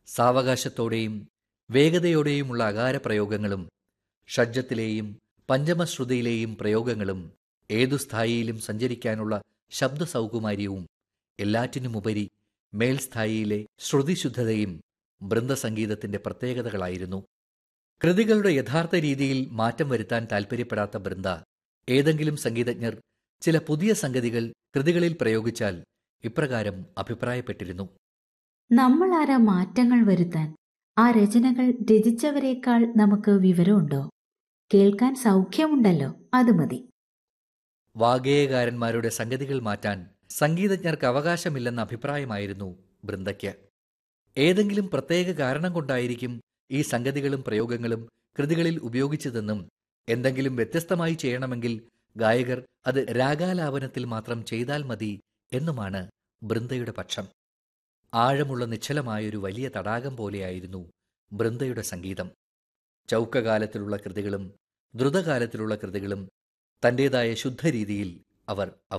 സാവകാശത്തോടെയും വേഗതയോടെയുമുള്ള അകാര പ്രയോഗങ്ങളും ഷഡ്ജത്തിലെയും പഞ്ചമശ്രുതിയിലെയും പ്രയോഗങ്ങളും ഏതു സ്ഥായിയിലും സഞ്ചരിക്കാനുള്ള ശബ്ദ സൗകുമാര്യവും എല്ലാറ്റിനുമുപരി മേൽസ്ഥായിയിലെ ശ്രുതിശുദ്ധതയും ബൃന്ദസംഗീതത്തിന്റെ പ്രത്യേകതകളായിരുന്നു കൃതികളുടെ യഥാർത്ഥ രീതിയിൽ മാറ്റം വരുത്താൻ താൽപ്പര്യപ്പെടാത്ത ബൃന്ദ ഏതെങ്കിലും സംഗീതജ്ഞർ ചില പുതിയ സംഗതികൾ കൃതികളിൽ പ്രയോഗിച്ചാൽ ഇപ്രകാരം അഭിപ്രായപ്പെട്ടിരുന്നു നമ്മൾ ആരാ മാറ്റങ്ങൾ വരുത്താൻ ആ രചനകൾ രചിച്ചവരെക്കാൾ നമുക്ക് വിവരമുണ്ടോ കേൾക്കാൻ സൗഖ്യമുണ്ടല്ലോ അത് മതി വാഗേയകാരന്മാരുടെ സംഗതികൾ മാറ്റാൻ സംഗീതജ്ഞർക്ക് അവകാശമില്ലെന്ന അഭിപ്രായമായിരുന്നു ബൃന്ദയ്ക്ക് ഏതെങ്കിലും പ്രത്യേക കാരണം കൊണ്ടായിരിക്കും ഈ സംഗതികളും പ്രയോഗങ്ങളും കൃതികളിൽ ഉപയോഗിച്ചതെന്നും എന്തെങ്കിലും വ്യത്യസ്തമായി ചെയ്യണമെങ്കിൽ ഗായകർ അത് രാഗാലാപനത്തിൽ മാത്രം ചെയ്താൽ മതി എന്നുമാണ് ബൃന്ദയുടെ പക്ഷം ആഴമുള്ള നിശ്ചലമായൊരു വലിയ തടാകം പോലെയായിരുന്നു ബൃന്ദയുടെ സംഗീതം ചൗക്കകാലത്തിലുള്ള കൃതികളും ദ്രുതകാലത്തിലുള്ള കൃതികളും തന്റേതായ ശുദ്ധരീതിയിൽ അവർ